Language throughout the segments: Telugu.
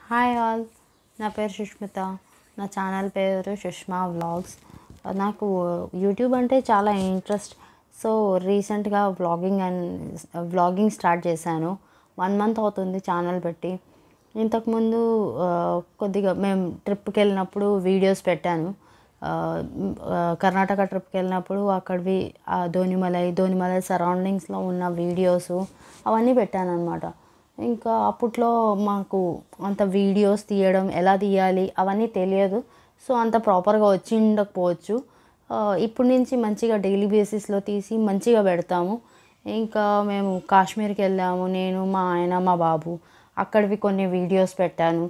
హాయ్ ఆల్ నా పేరు సుష్మిత నా ఛానల్ పేరు సుష్మా వ్లాగ్స్ నాకు యూట్యూబ్ అంటే చాలా ఇంట్రెస్ట్ సో రీసెంట్గా వ్లాగింగ్ అండ్ వ్లాగింగ్ స్టార్ట్ చేశాను వన్ మంత్ అవుతుంది ఛానల్ పెట్టి ఇంతకుముందు ఆ, కొద్దిగా మేము ట్రిప్కి వెళ్ళినప్పుడు వీడియోస్ పెట్టాను ఆ, ఆ, కర్ణాటక ట్రిప్కి వెళ్ళినప్పుడు అక్కడివి ఆ ధోనిమలై ధోనిమలై సరౌండింగ్స్లో ఉన్న వీడియోస్ అవన్నీ పెట్టాను అనమాట ఇంకా అప్పట్లో మాకు అంత వీడియోస్ తీయడం ఎలా తీయాలి అవన్నీ తెలియదు సో అంత ప్రాపర్గా వచ్చి ఉండకపోవచ్చు ఆ, ఇప్పుడు నుంచి మంచిగా డైలీ బేసిస్లో తీసి మంచిగా పెడతాము ఇంకా మేము కాశ్మీర్కి వెళ్ళాము నేను మా ఆయన మా బాబు అక్కడివి కొన్ని వీడియోస్ పెట్టాను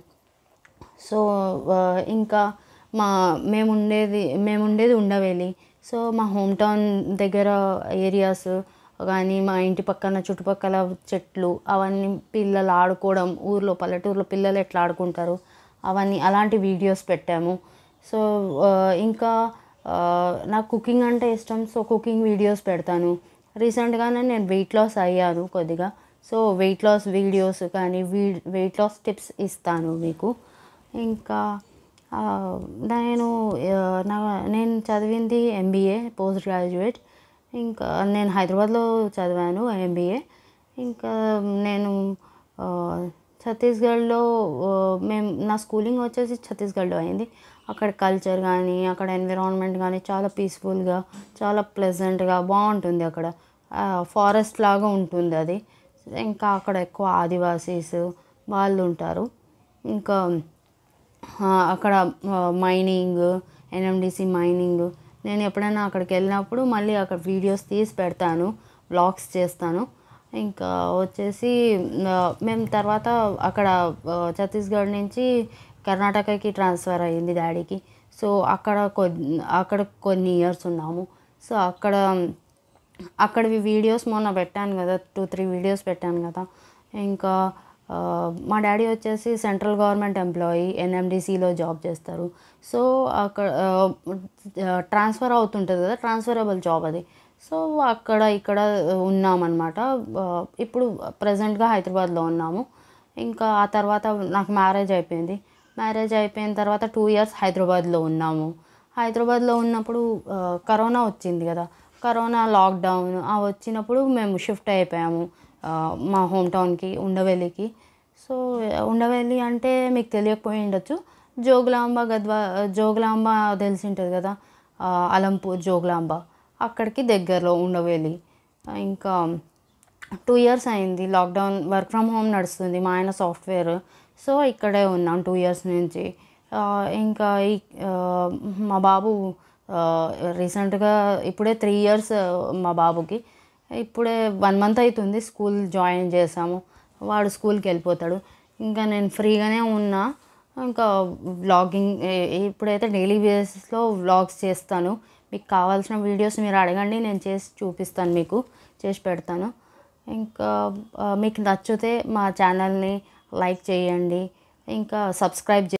సో ఆ, ఇంకా మా మేము ఉండేది మేము ఉండేది ఉండవేలి సో మా హోమ్ టౌన్ దగ్గర ఏరియాస్ కానీ మా ఇంటి పక్కన చుట్టుపక్కల చెట్లు అవన్నీ పిల్లలు ఆడుకోవడం ఊర్లో పల్లెటూరులో పిల్లలు ఎట్లా ఆడుకుంటారు అవన్నీ అలాంటి వీడియోస్ పెట్టాము సో ఆ, ఇంకా ఆ, నాకు కుకింగ్ అంటే ఇష్టం సో కుకింగ్ వీడియోస్ పెడతాను రీసెంట్గానే నేను వెయిట్ లాస్ అయ్యాను కొద్దిగా సో వెయిట్ లాస్ వీడియోస్ కానీ వీ వెయిట్ లాస్ టిప్స్ ఇస్తాను మీకు ఇంకా ఆ, నేను ఆ, నా నేను చదివింది ఎంబీఏ పోస్ట్ గ్రాడ్యుయేట్ ఇంకా నేను హైదరాబాద్లో చదివాను ఎంబీఏ ఇంకా నేను ఆ, ఛత్తీస్గఢ్లో ఆ, మేము నా స్కూలింగ్ వచ్చేసి ఛత్తీస్గఢ్లో అయింది అక్కడ కల్చర్ కానీ అక్కడ ఎన్విరాన్మెంట్ కానీ చాలా పీస్ఫుల్గా చాలా ప్లెజెంట్గా బాగుంటుంది అక్కడ ఫారెస్ట్ లాగా ఉంటుంది అది ఇంకా అక్కడ ఎక్కువ ఆదివాసీస్ వాళ్ళు ఉంటారు ఇంకా ఆ, అక్కడ మైనింగ్ ఎన్ఎండిసి మైనింగ్ నేను ఎప్పుడైనా అక్కడికి వెళ్ళినప్పుడు మళ్ళీ అక్కడ వీడియోస్ తీసి పెడతాను వ్లాగ్స్ చేస్తాను ఇంకా వచ్చేసి ఆ, మేము తర్వాత అక్కడ ఆ, ఛత్తీస్గఢ్ నుంచి కర్ణాటకకి ట్రాన్స్ఫర్ అయ్యింది డాడీకి సో అక్కడ కొన్ని అక్కడ కొన్ని ఇయర్స్ ఉన్నాము సో అక్కడ అక్కడివి వీడియోస్ మొన్న పెట్టాను కదా టూ త్రీ వీడియోస్ పెట్టాను కదా ఇంకా ఆ, మా డాడీ వచ్చేసి సెంట్రల్ గవర్నమెంట్ ఎంప్లాయీ ఎన్ఎండిసిలో జాబ్ చేస్తారు సో అక్కడ ట్రాన్స్ఫర్ అవుతుంటుంది కదా ట్రాన్స్ఫరబుల్ జాబ్ అది సో అక్కడ ఇక్కడ ఉన్నామన్నమాట ఆ, ఇప్పుడు ప్రజెంట్గా హైదరాబాద్లో ఉన్నాము ఇంకా ఆ తర్వాత నాకు మ్యారేజ్ అయిపోయింది మ్యారేజ్ అయిపోయిన తర్వాత టూ ఇయర్స్ హైదరాబాద్లో ఉన్నాము హైదరాబాద్లో ఉన్నప్పుడు ఆ, కరోనా వచ్చింది కదా కరోనా లాక్డౌన్ ఆ వచ్చినప్పుడు మేము షిఫ్ట్ అయిపోయాము ఆ, మా హోమ్ టౌన్కి ఉండవెల్లికి సో ఉండవెల్లి అంటే మీకు తెలియకపోయి ఉండొచ్చు జోగులాంబ గద్వా జోగులాంబ తెలిసి ఉంటుంది కదా ఆ, అలంపూర్ జోగులాంబ అక్కడికి దగ్గరలో ఉండవెల్లి ఇంకా టూ ఇయర్స్ అయింది లాక్డౌన్ వర్క్ ఫ్రమ్ హోమ్ నడుస్తుంది మా ఆయన సాఫ్ట్వేర్ సో ఇక్కడే ఉన్నాం టూ ఇయర్స్ నుంచి ఆ, ఇంకా ఈ ఆ, మా బాబు రీసెంట్గా ఇప్పుడే త్రీ ఇయర్స్ మా బాబుకి ఇప్పుడే వన్ మంత్ అవుతుంది స్కూల్ జాయిన్ చేసాము వాడు స్కూల్కి వెళ్ళిపోతాడు ఇంకా నేను ఫ్రీగానే ఉన్నా ఇంకా వ్లాగింగ్ ఇప్పుడైతే డైలీ బేసిస్లో వ్లాగ్స్ చేస్తాను మీకు కావాల్సిన వీడియోస్ మీరు అడగండి నేను చేసి చూపిస్తాను మీకు చేసి పెడతాను ఇంకా ఆ, మీకు నచ్చితే మా ఛానల్ని లైక్ చేయండి ఇంకా సబ్స్క్రైబ్ చే